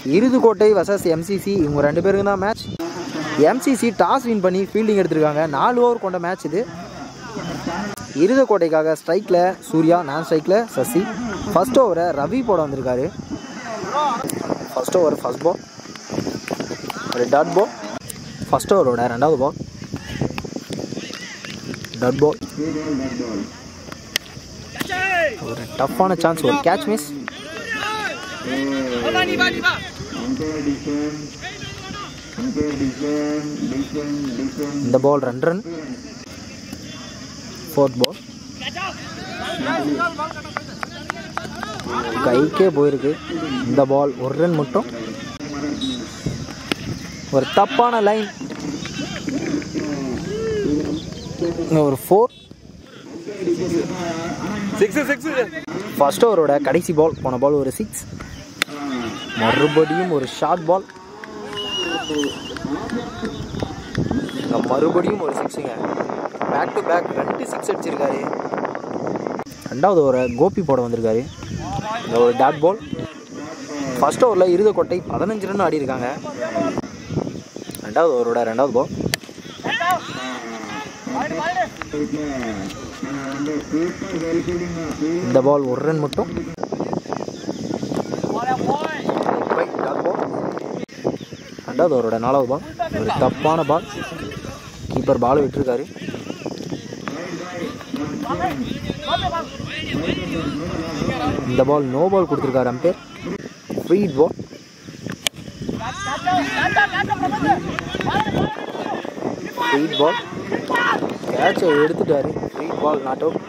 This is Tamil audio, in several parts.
இருதுக்கோட்டை வர்சஸ் எம்சிசி இவங்க ரெண்டு பேருக்கு தான் மேட்ச் எம்சிசி டாஸ் வின் பண்ணி ஃபீல்டிங் எடுத்திருக்காங்க நாலு ஓவர் கொண்ட மேட்ச் இது இருதுக்கோட்டைக்காக ஸ்ட்ரைக்கில் சூர்யா நான் ஸ்ட்ரைக்கில் சசி ஃபர்ஸ்ட் ஓவரை ரவி போட வந்திருக்காரு ஃபர்ஸ்ட் ஓவர் ஃபர்ஸ்ட் பால் ஒரு டாட் பால் ஃபர்ஸ்ட் ஓவரோட ரெண்டாவது பால் டாட் பால் ஒரு டஃப்பான சான்ஸ் ஒரு கேட்ச் மிஸ் இந்த பால் ரெண்டு ரன் ஃபோர்த் பால் கைக்கே போயிருக்கு இந்த பால் ஒரு ரன் மட்டும் ஒரு தப்பான லைன் ஒரு ஃபோர் சிக்ஸ் சிக்ஸ் ஃபர்ஸ்ட் ஓவரோட கடைசி பால் போன பால் ஒரு சிக்ஸ் மறுபடியும் ஒரு ஷார்ட் பால் மறுபடியும் ஒரு சிக்ஸுங்க பேக் டு பேக் ரெண்டு சிக்ஸ் அடிச்சிருக்காரு ரெண்டாவது ஓவரை கோபி போட வந்திருக்காரு இந்த ஒரு டாட் பால் ஃபர்ஸ்ட் ஓவரில் இருதக்கோட்டை பதினஞ்சு ரன் ஆடி இருக்காங்க ரெண்டாவது ஓவரோட ரெண்டாவது பால் இந்த பால் ஒரு ரன் மட்டும் Right, dot ball. ரெண்டாவது ஓவரோட நாலாவது பால் ஒரு தப்பான பால் கீப்பர் பால் விட்டுருக்காரு இந்த பால் நோ பால் கொடுத்துருக்காரு umpire free ball free ball கேட்சை எடுத்துட்டாரு ஃப்ரீ பால் நாட் அவுட்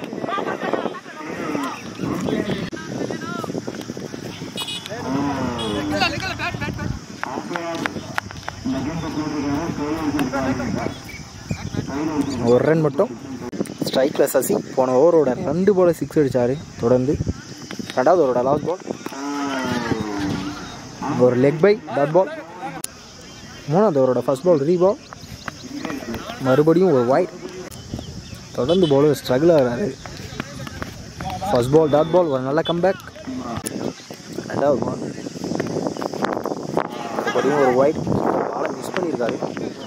ஒரு ரன் மட்டும் ஸ்ட்ரைக்கில் சசி போன ஓவரோட ரெண்டு பால் சிக்ஸ் அடித்தார் தொடர்ந்து ரெண்டாவது ஓவரோட லாஸ்ட் பால் ஒரு லெக் பை டாட் பால் மூணாவது ஓவரோட ஃபர்ஸ்ட் பால் ரீ பால் மறுபடியும் ஒரு வைட் தொடர்ந்து பால் ஸ்ட்ரகிள் ஆகிறாரு ஃபர்ஸ்ட் பால் டாட் பால் ஒரு நல்ல கம்பேக் ரெண்டாவது பால் மறுபடியும் ஒரு வைட் பாலை மிஸ் பண்ணியிருக்காரு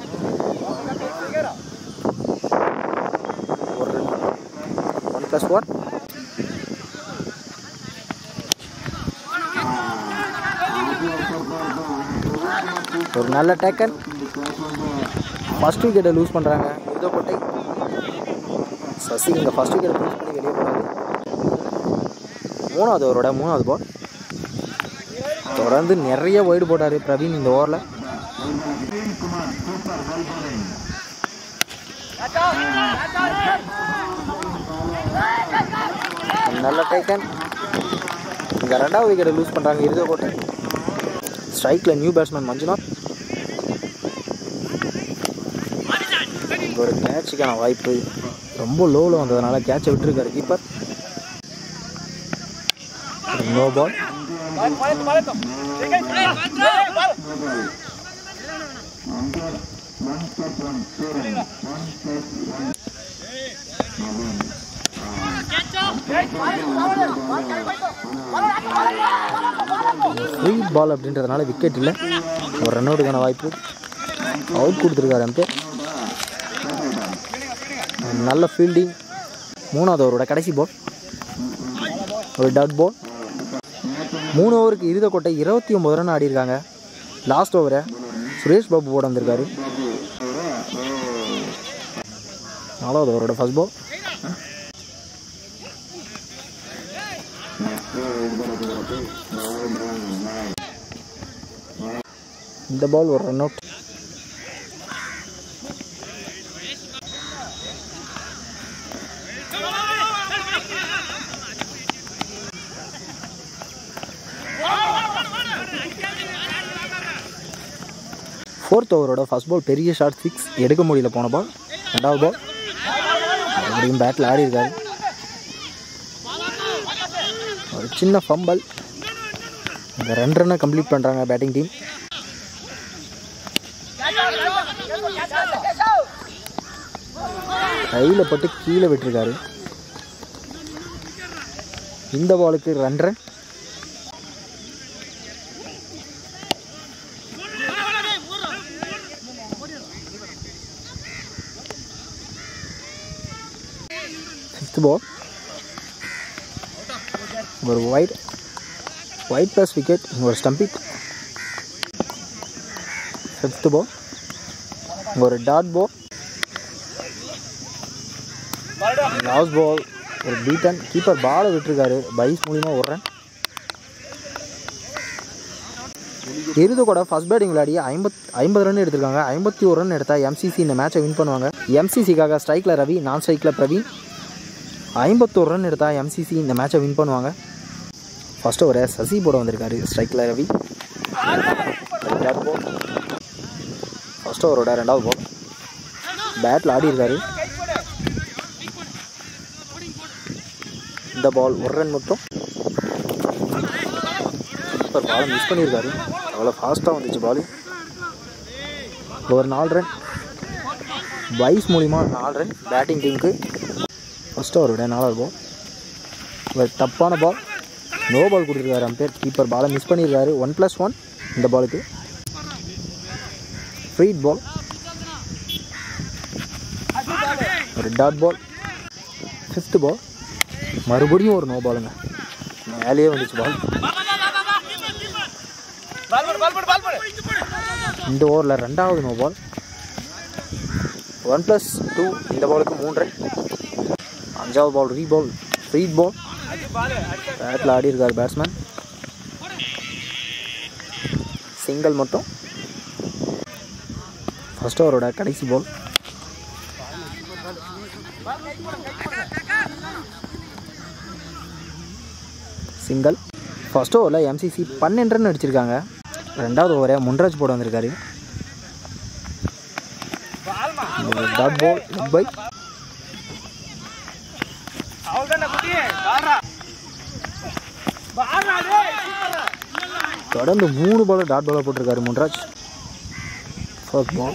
ஒரு ரன் ஒன் ப்ளஸ் ஒன் ஒரு நல்ல டேக்கன் ஃபர்ஸ்ட் விக்கெட்டை லூஸ் பண்ணுறாங்க யுதக்கோட்டை சசி இங்கே ஃபர்ஸ்ட் விக்கெட் லூஸ் பண்ணி வெளியே போனாரு மூணாவது ஓவரோட மூணாவது பால் தொடர்ந்து நிறைய ஒய்டு போட்டார் பிரவீன் இந்த ஓவரில் நல்ல டேக்கன் இங்கே ரெண்டாவது விக்கெட்டை லூஸ் பண்ணுறாங்க இருதக்கோட்டை ஸ்ட்ரைக்கில் நியூ பேட்ஸ்மேன் மஞ்சுநாத் இங்க ஒரு கேட்சுக்கான வாய்ப்பு ரொம்ப லோவில் வந்ததுனால கேட்சை விட்டுருக்காரு keeper no ball free ball அப்படின்றதுனால விக்கெட் இல்லை ஒரு ரன் அவுட்டுக்கான வாய்ப்பு அவுட் கொடுத்துருக்காரு அம்பேர் நல்ல ஃபீல்டிங் மூணாவது ஓவரோட கடைசி பால் ஒரு டாட் பால் மூணு ஓவருக்கு இருதக்கோட்டை இருபத்தி ஒம்பது ரன் ஆடி இருக்காங்க லாஸ்ட் ஓவரை சுரேஷ் பாபு போட வந்திருக்காரு நாலாவது ஓவரோட ஃபர்ஸ்ட் பால் இந்த பால் ஒரு ரன் அவுட் ஃபோர்த் ஓவரோட ஃபர்ஸ்ட் பால் பெரிய ஷாட் சிக்ஸ் எடுக்க முடியல போன பால் ரெண்டாவது பால் மறுபடியும் பேட்டில் ஆடி இருக்காரு ஒரு சின்ன ஃபம்பல் இந்த ரெண்டு ரன்னை கம்ப்ளீட் பண்ணுறாங்க பேட்டிங் டீம் கையில் பட்டு கீழே விட்டுருக்காரு இந்த பாலுக்கு ரெண்டு ரன் சிக்ஸ்த் பால் ஒரு ஒயிட் ஒயிட் ப்ளஸ் விக்கெட் ஒரு ஸ்டம்பிட் ஃபிஃப்த் பால் ஒரு டாட் பால் லாஸ்ட் பால் ஒரு பீட்டன் கீப்பர் பாலை விட்டுருக்காரு பைஸ் மூலிமா ஒரு ரன் இறுதி கூட ஃபர்ஸ்ட் பேட்டிங் விளையாடி ஐம்பத் ஐம்பது ரன் எடுத்திருக்காங்க ஐம்பத்தி ஒரு ரன் எடுத்தால் எம்சிசி இந்த மேட்சை வின் பண்ணுவாங்க எம்சிசிக்காக ஸ்ட்ரைக்கில் ரவி நான் ஸ்ட்ரைக்கில் பிரவீன் ஐம்பத்தோரு ரன் எடுத்தால் எம்சிசி இந்த மேட்சை வின் பண்ணுவாங்க ஃபஸ்ட்டு ஒரு சசி போட வந்திருக்காரு ஸ்ட்ரைக்கில் ரவி ரெண்டாவது பால் ஃபஸ்ட் ஓவரோட ரெண்டாவது பால் பேட்டில் ஆடி இருக்காரு இந்த பால் ஒரு ரன் மட்டும் கீப்பர் பாலை மிஸ் பண்ணியிருக்காரு அவ்வளோ ஃபாஸ்ட்டாக வந்துச்சு பால் ஒரு நாலு ரன் வைஸ் மூலிமா நாலு ரன் பேட்டிங் டீமுக்கு ஃபஸ்ட்டு அவருடைய நாலாவது பால் ஒரு தப்பான பால் நோ பால் கொடுத்துருக்காரு அம்பேர் கீப்பர் பாலை மிஸ் பண்ணியிருக்காரு ஒன் ப்ளஸ் ஒன் இந்த பாலுக்கு ஃப்ரீட் பால் ஒரு டாட் பால் ஃபிஃப்த் பால் மறுபடியும் ஒரு நோ பாலுங்க மேலேயே வந்துச்சு பால் இந்த ஓவரில் ரெண்டாவது no ball one plus two இந்த பாலுக்கு மூணு ரன் அஞ்சாவது பால் ரீ பால் ஃப்ரீட் பால் பேட்டில் ஆடி இருக்கார் பேட்ஸ்மேன் சிங்கிள் மட்டும் ஃபர்ஸ்ட் ஓவரோட கடைசி பால் சிங்கிள் ஃபர்ஸ்ட் ஓவரில் எம்சிசி பன்னெண்டு ரன் அடிச்சிருக்காங்க ரெண்டாவது ஓவரை முன்ராஜ் போட வந்திருக்காரு டாட் பால் பை தொடர்ந்து மூணு பால் டாட் பாலாக போட்டிருக்காரு முன்ராஜ் ஃபர்ஸ்ட் பால்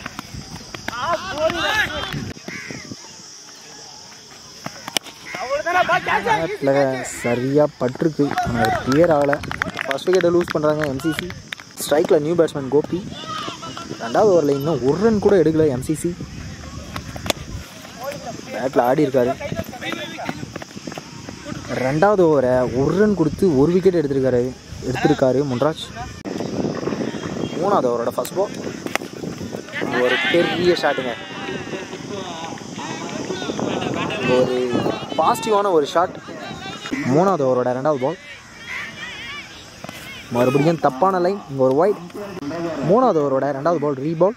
பேட்டில் சரியாக பட்டிருக்கு ஆனால் கிளியர் ஆகலை ஃபர்ஸ்ட் விக்கெட்டை லூஸ் பண்ணுறாங்க எம்சிசி ஸ்ட்ரைக்கில் நியூ பேட்ஸ்மேன் கோபி ரெண்டாவது ஓவரில் இன்னும் ஒரு ரன் கூட எடுக்கல எம்சிசி பேட்டில் ஆடி இருக்காரு ரெண்டாவது ஓவரை ஒரு ரன் கொடுத்து ஒரு விக்கெட் எடுத்திருக்காரு எடுத்திருக்காரு முன்ராஜ் மூணாவது ஓவரோட ஃபர்ஸ்ட் பால் ஒரு பெரிய ஷாட்டுங்க ஒரு பாசிட்டிவான ஒரு ஷாட் மூணாவது ஓவரோட ரெண்டாவது பால் மறுபடியும் தப்பான லைன் இங்கே ஒரு ஒயிட் மூணாவது ஓவரோட ரெண்டாவது பால் ரீ பால்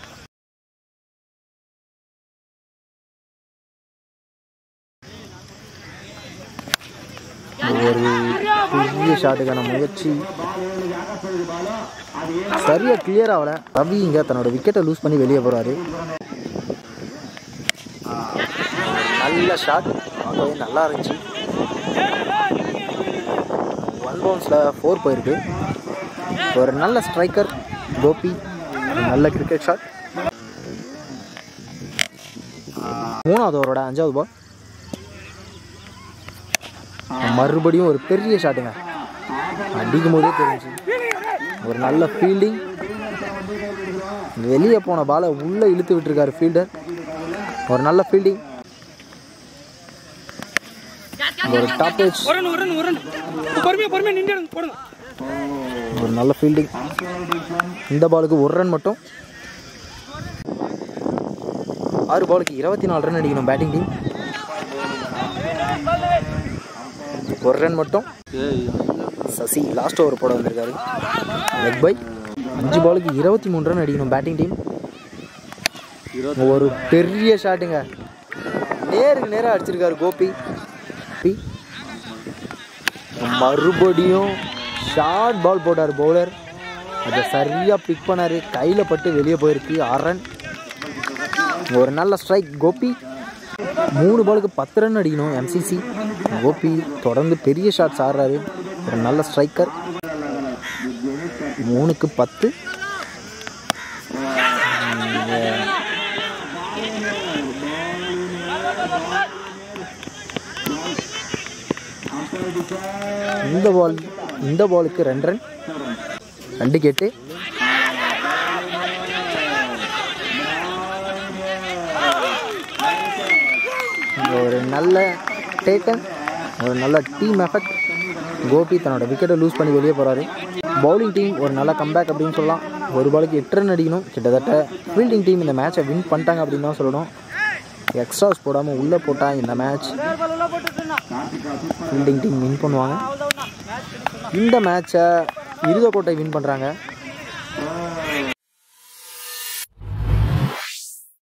ஒரு பெரிய ஷாட்டுக்கான முயற்சி சரியாக கிளியர் ஆகல ரவி இங்கே தன்னோட விக்கெட்டை லூஸ் பண்ணி வெளியே போகிறாரு நல்ல ஷாட் பார்க்கவே நல்லா இருந்துச்சு ஒன் பவுன்ஸில் ஃபோர் போயிருக்கு ஒரு நல்ல ஸ்ட்ரைக்கர் கோபி ஒரு நல்ல கிரிக்கெட் ஷாட் மூணாவது ஓவரோட அஞ்சாவது பால் மறுபடியும் ஒரு பெரிய ஷாட்டுங்க அடிக்கும் போதே தெரிஞ்சு ஒரு நல்ல ஃபீல்டிங் வெளியே போன பாலை உள்ளே இழுத்து விட்டுருக்காரு ஃபீல்டர் ஒரு நல்ல ஃபீல்டிங் ஒரு டாப் ஏஜ் ஒரு ரன் ஒரு ரன் ஒரு ரன் பொறுமையா பொறுமையா நின்று போடுங்க ஒரு நல்ல ஃபீல்டிங் இந்த பாலுக்கு ஒரு ரன் மட்டும் ஆறு பாலுக்கு இருபத்தி நாலு ரன் அடிக்கணும் பேட்டிங் டீம் ஒரு ரன் மட்டும் சசி லாஸ்ட் ஓவர் போட வந்திருக்காரு லெக் பை அஞ்சு பாலுக்கு இருபத்தி மூணு ரன் அடிக்கணும் பேட்டிங் டீம் ஒரு பெரிய ஷாட்டுங்க நேருக்கு நேராக அடிச்சிருக்காரு கோபி கோபி. மறுபடியும் ஷார்ட் பால் போட்டார் பவுலர் அதை சரியாக பிக் பண்ணார் கையில் பட்டு வெளியே போயிருக்கு ஆறு ரன் ஒரு நல்ல ஸ்ட்ரைக் கோபி மூணு பாலுக்கு பத்து ரன் அடிக்கணும் எம்சிசி கோபி தொடர்ந்து பெரிய ஷாட்ஸ் ஆடுறாரு ஒரு நல்ல ஸ்ட்ரைக்கர் மூணுக்கு பத்து இந்த பால் இந்த பாலுக்கு ரெண்டு ரன் ரெண்டு கேட்டு ஒரு நல்ல டேக்கன் ஒரு நல்ல டீம் எஃபெக்ட் கோபி தன்னோட விக்கெட்டை லூஸ் பண்ணி வெளியே போகிறாரு பவுலிங் டீம் ஒரு நல்ல கம்பேக் அப்படின்னு சொல்லலாம் ஒரு பாலுக்கு எட்டு ரன் அடிக்கணும் கிட்டத்தட்ட ஃபீல்டிங் டீம் இந்த மேட்சை வின் பண்ணிட்டாங்க அப்படின்னு தான் சொல்லணும் எக்ஸ்ட்ராஸ் போடாமல் உள்ளே போட்டால் இந்த மேட்ச் ஃபீல்டிங் டீம் வின் பண்ணுவாங்க இந்த மேட்சை இருதக்கோட்டை வின் பண்ணுறாங்க